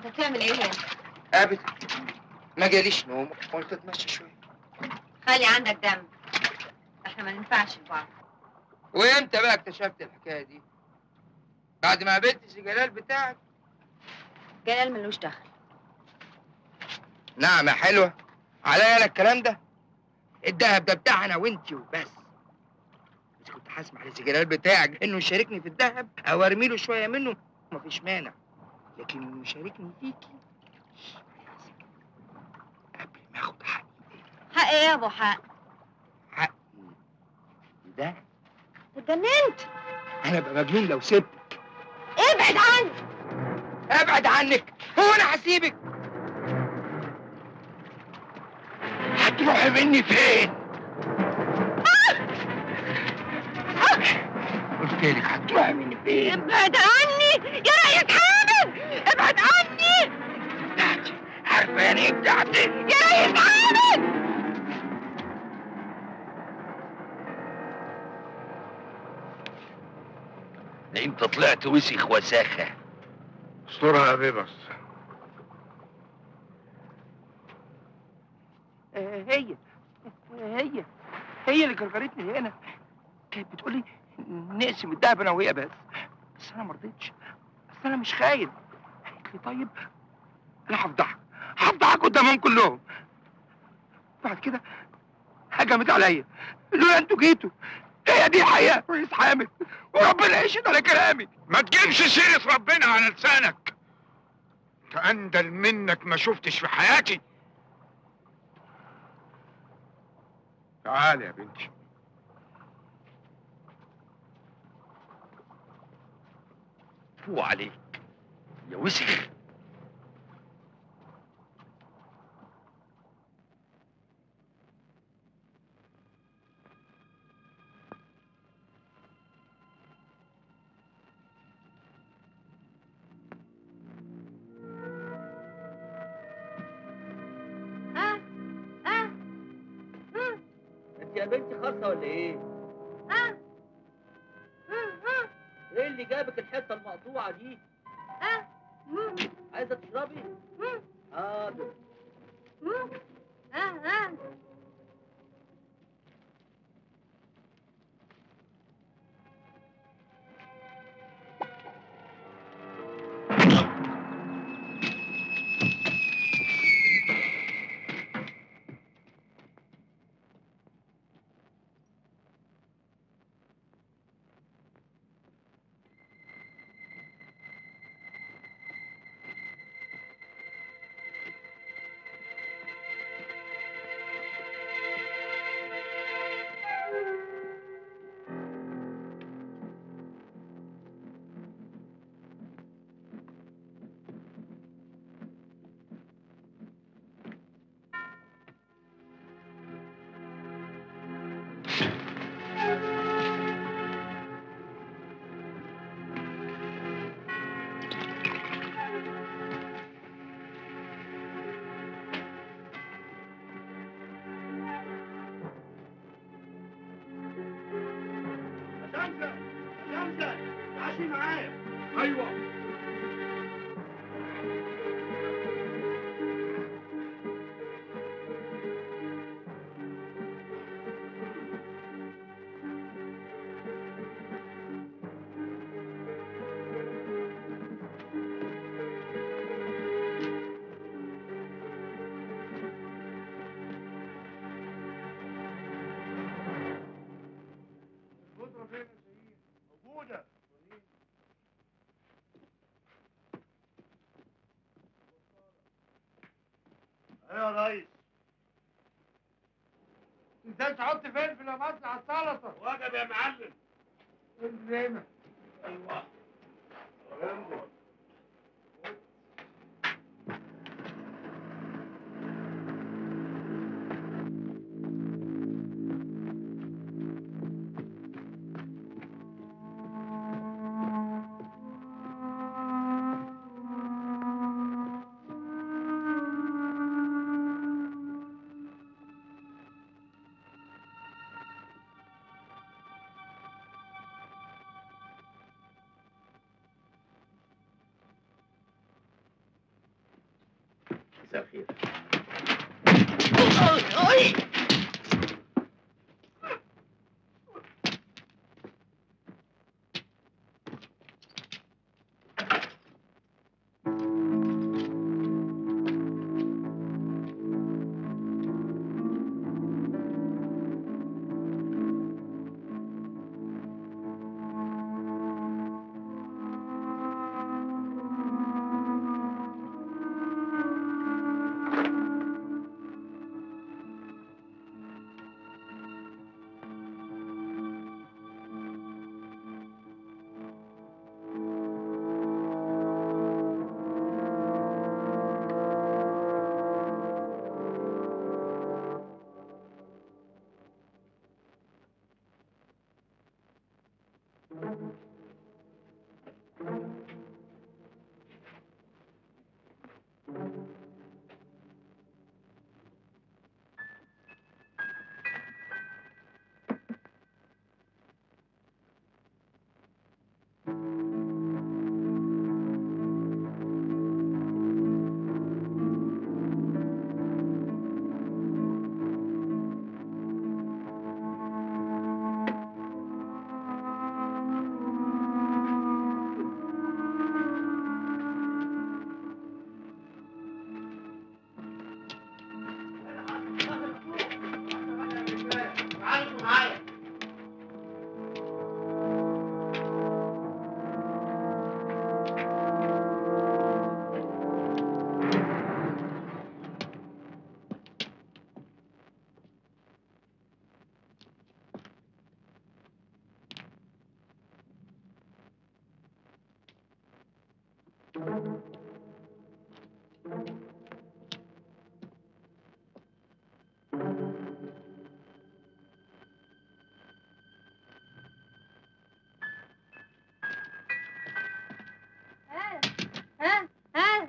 انت بتعمل ايه هنا؟ ابدا ما جاليش نوم قلت اتمشى شويه خلي عندك دم احنا ما ننفعش لبعض وامتى بقى اكتشفت الحكايه دي بعد ما قابلت سي جلال بتاعك جلال ملوش دخل نعم يا حلوه عليا انا الكلام ده الدهب ده بتاعنا وانتي وبس اذا كنت هسمح لسي جلال بتاعك انه يشاركني في الدهب او ارمي له شويه منه مفيش مانع لكن انه يشاركني فيكي قبل ما اخد حقي حق ايه يا ابو حق؟ حقي ده اتجننت انا ابقى مجنون لو سبتك ابعد عني ابعد عنك هو انا هسيبك هتروحي مني فين قلت لك هتروحي مني فين ابعد عني يا ريس حامد ابعد عني بتاعتي عارفه يعني ايه بتاعتي يا ريس حامد ده انت طلعت وسخ وساخه استرها يا بيبس آه، هي هي هي اللي جرجرتني هنا كانت بتقولي نقسم الدهب انا وهي بس بس انا ما رضيتش بس انا مش خايف قالت لي طيب انا هفضحك هفضحك قدامهم كلهم بعد كده هجمت عليا لولا انتوا جيتوا هي دي حقيقه رئيس حامد وربنا يشهد على كلامي ما تجيبش سيرة ربنا على لسانك انت اندل منك ما شفتش في حياتي تعالي يا بنتي فو عليك يا وسخ اه اه انت يا بنتي خاصه ولا ايه؟ اه اه ايه اللي جابك الحته المقطوعه دي؟ اه عايزه تشربي؟ حاضر اه اه شمسة شمسة تعالي معايا ايوه القدرة فين يا سيدي؟ موجودة ايوه يا ريس ازاي تحط فلفل يا مصر على السلطه وجب يا معلم زي ما ايوه مساء الخير ها ها ها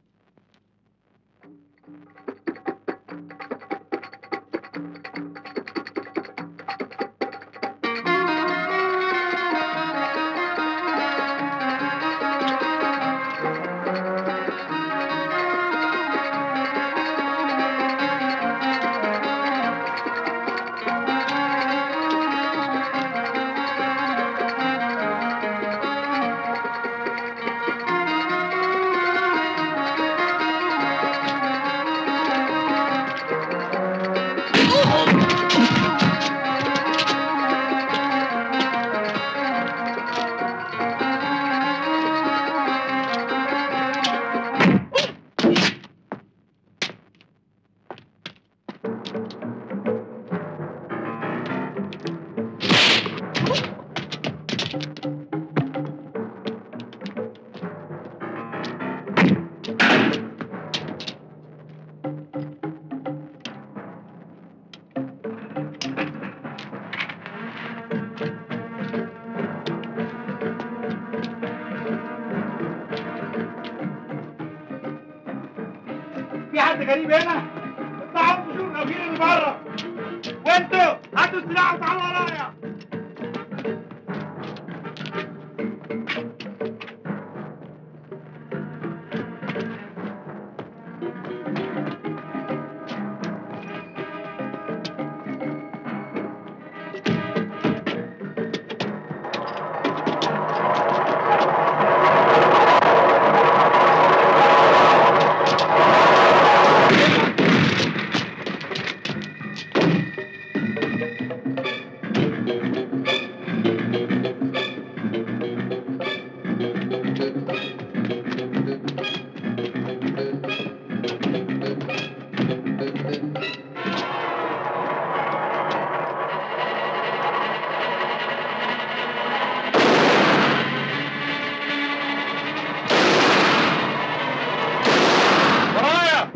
في حد غريب هنا؟ اطلعوا انتوا شوفوا لو في اللي بره وانتوا هاتوا السلاح وتعالوا ورايا ورايا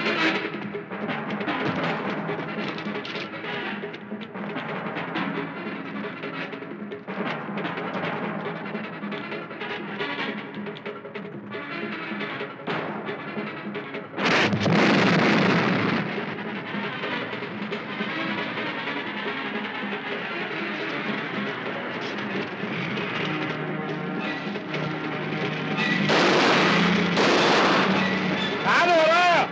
تعالوا ورايا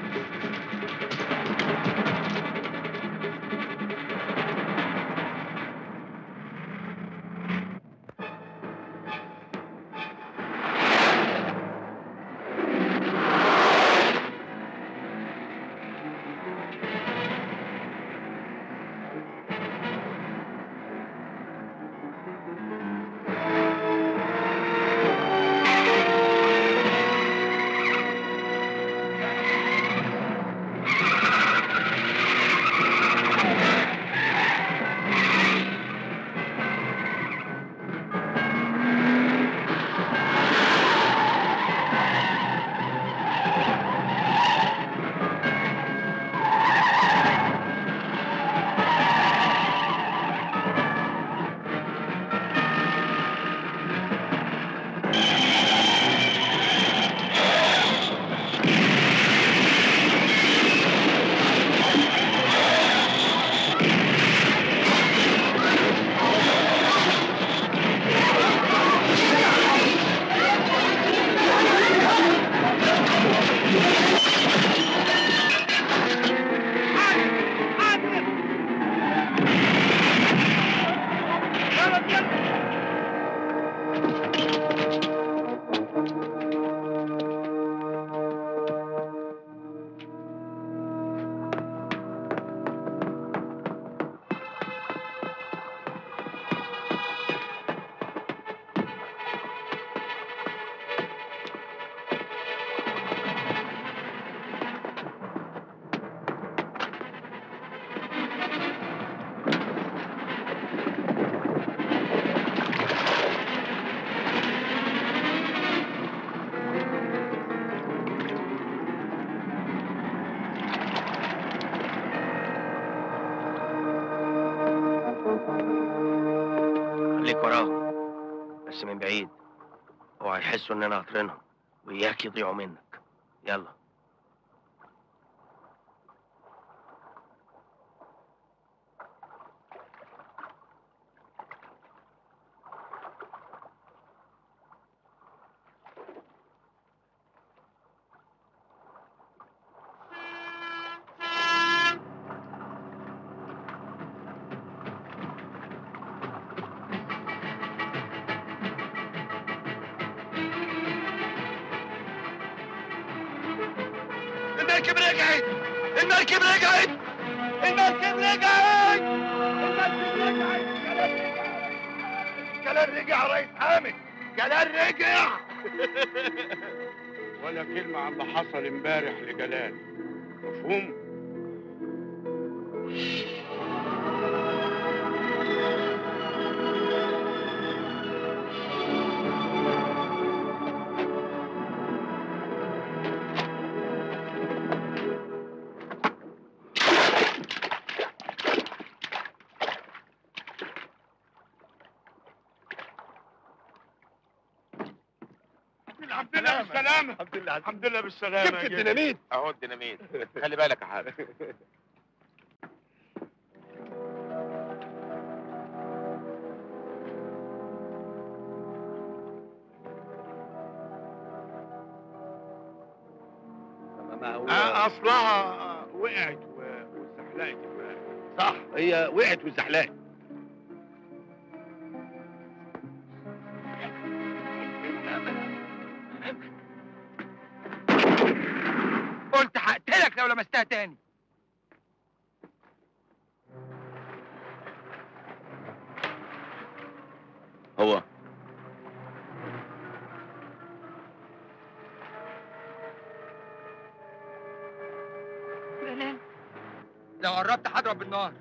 خليك وراهم بس من بعيد اوعى يحسوا اننا قاطرينهم وإياك يضيعوا منك يلا المركب رجعت المركب رجعت المركب رجعت المركب رجعت جلال رجع يا ريس حامد جلال رجع ولا كلمة عن اللي حصل امبارح لجلال مفهوم؟ الحمد لله بالسلامة الحمد لله الحمد لله بالسلامة جبت يا جدع. الديناميت اهو الديناميت خلي بالك يا حاج ما هو آه، اصلها آه، وقعت و- واتزحلقت امبارح صح هي وقعت وزحلقت قلت هقتلك لو لمستها تاني هو جلال لو قربت هضرب بالنار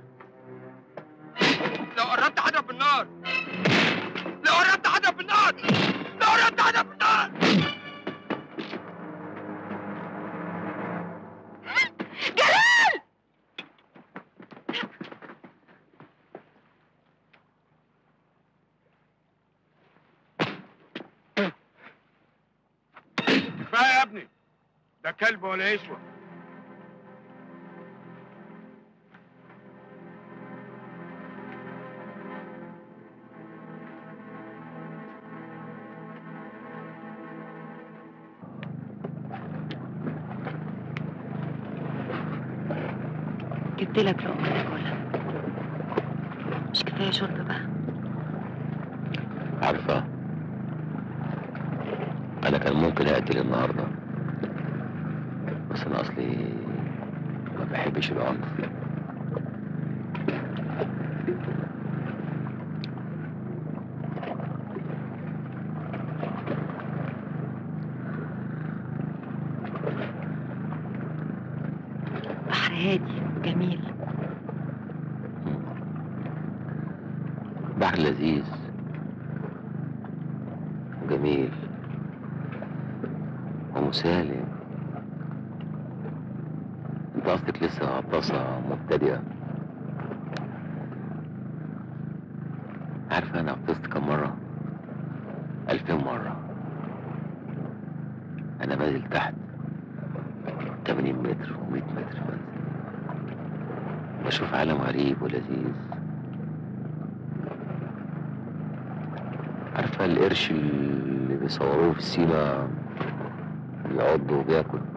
لو قربت هضرب بالنار لو قربت هضرب بالنار لو قربت هضرب بالنار لا كلب ولا يسوى جبت لك لقمة تاكلها مش كفاية شرطة بقى عارفة أنا كان ممكن أقتل النهاردة بس أنا أصلي ما بحبش العنف بحر هادي جميل بحر لذيذ وجميل ومسالم انت قصدك لسه غطاسة مبتدئة عارفة انا غطست كم مرة ألفين مرة انا بنزل تحت 80 متر و100 متر بنزل بشوف عالم غريب ولذيذ عارفة القرش اللي بيصوروه في السيما بيعض وبياكل